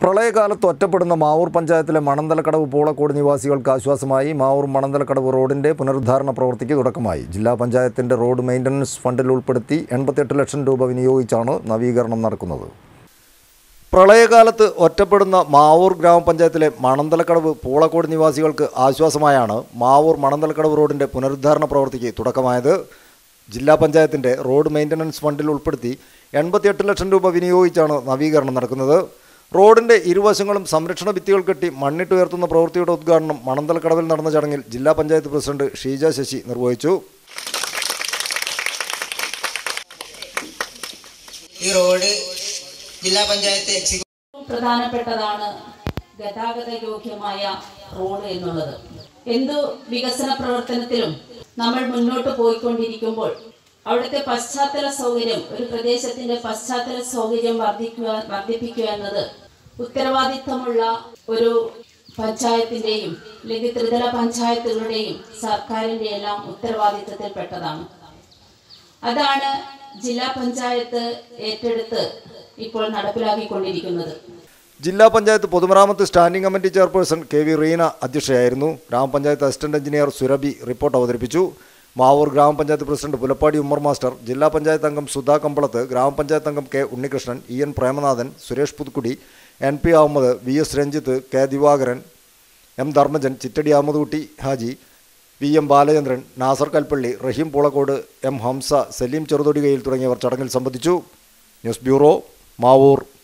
പ്രളയകാലത്ത് ഒറ്റപ്പെടുന്ന മാവൂർ പഞ്ചായത്തിലെ മണന്തലക്കടവ് പൂളക്കോട് നിവാസികൾക്ക് ആശ്വാസമായി മാവൂർ മണന്തലക്കടവ് റോഡിന്റെ പുനരുദ്ധാരണ പ്രവൃത്തിക്ക് തുടക്കമായി ജില്ലാ പഞ്ചായത്തിന്റെ റോഡ് മെയിൻ്റനൻസ് ഫണ്ടിൽ ഉൾപ്പെടുത്തി എൺപത്തിയെട്ട് ലക്ഷം രൂപ വിനിയോഗിച്ചാണ് നവീകരണം നടക്കുന്നത് പ്രളയകാലത്ത് ഒറ്റപ്പെടുന്ന മാവൂർ ഗ്രാമപഞ്ചായത്തിലെ മണന്തലക്കടവ് പൂളക്കോട് നിവാസികൾക്ക് ആശ്വാസമായാണ് മാവൂർ മണന്തലക്കടവ് റോഡിന്റെ പുനരുദ്ധാരണ പ്രവൃത്തിക്ക് തുടക്കമായത് ജില്ലാ പഞ്ചായത്തിന്റെ റോഡ് മെയിൻ്റനൻസ് ഫണ്ടിൽ ഉൾപ്പെടുത്തി എൺപത്തിയെട്ട് ലക്ഷം രൂപ വിനിയോഗിച്ചാണ് നവീകരണം നടക്കുന്നത് റോഡിന്റെ ഇരുവശങ്ങളും സംരക്ഷണ ഭിത്തികൾ കെട്ടി മണ്ണിട്ടുയർത്തുന്ന പ്രവൃത്തിയുടെ ഉദ്ഘാടനം മണന്തലക്കടവിൽ നടന്ന ചടങ്ങിൽ ജില്ലാ പഞ്ചായത്ത് പ്രസിഡന്റ് ഷീജ ശശി നിർവഹിച്ചു ഈ റോഡ് ജില്ലാ പഞ്ചായത്ത് എക്സിക്യൂട്ടീവ് പ്രധാനപ്പെട്ടതാണ് ഗതാഗത യോഗ്യമായ റോഡ് എന്നുള്ളത് എന്തു വികസന പ്രവർത്തനത്തിലും നമ്മൾ മുന്നോട്ട് പോയിക്കൊണ്ടിരിക്കുമ്പോൾ അവിടുത്തെ പശ്ചാത്തല സൗകര്യം ഒരു പ്രദേശത്തിന്റെ പശ്ചാത്തല സൗകര്യം വർദ്ധിക്കുക വർദ്ധിപ്പിക്കുക എന്നത് ഉത്തരവാദിത്തമുള്ള ഒരു പഞ്ചായത്തിന്റെയും അല്ലെങ്കിൽ ത്രിതല പഞ്ചായത്തുകളുടെയും സർക്കാരിന്റെ എല്ലാം ഉത്തരവാദിത്തത്തിൽപ്പെട്ടതാണ് അതാണ് ജില്ലാ പഞ്ചായത്ത് ഏറ്റെടുത്ത് ഇപ്പോൾ നടപ്പിലാക്കിക്കൊണ്ടിരിക്കുന്നത് ജില്ലാ പഞ്ചായത്ത് പൊതുമരാമത്ത് standing committee chairperson K V Reena അധ്യക്ഷയായിരുന്നു ഗ്രാമപഞ്ചായത്ത് അസിസ്റ്റന്റ് എഞ്ചിനീയർ സുരഭി റിപ്പോർട്ട് അവതരിപ്പിച്ചു മാവൂർ ഗ്രാമപഞ്ചായത്ത് പ്രസിഡന്റ് പുലപ്പാടി ഉമ്മർ മാസ്റ്റർ ജില്ലാ പഞ്ചായത്ത് അംഗം സുധാ കമ്പളത്ത് ഗ്രാമപഞ്ചായത്ത് അംഗം K Unnikrishnan E N Premanathan Suresh Puthukkudi N P Ahammed V S Ranjith K Divakaran M Dharmajan Chittadi Ahammedkutty Haji V M Balachandran Nasar Kalpally Raheem Poolakkode M Hamsa Saleem Cheruthodikayil തുടങ്ങിയവർ ചടങ്ങിൽ സംബന്ധിച്ചു ന്യൂസ് ബ്യൂറോ മാവൂർ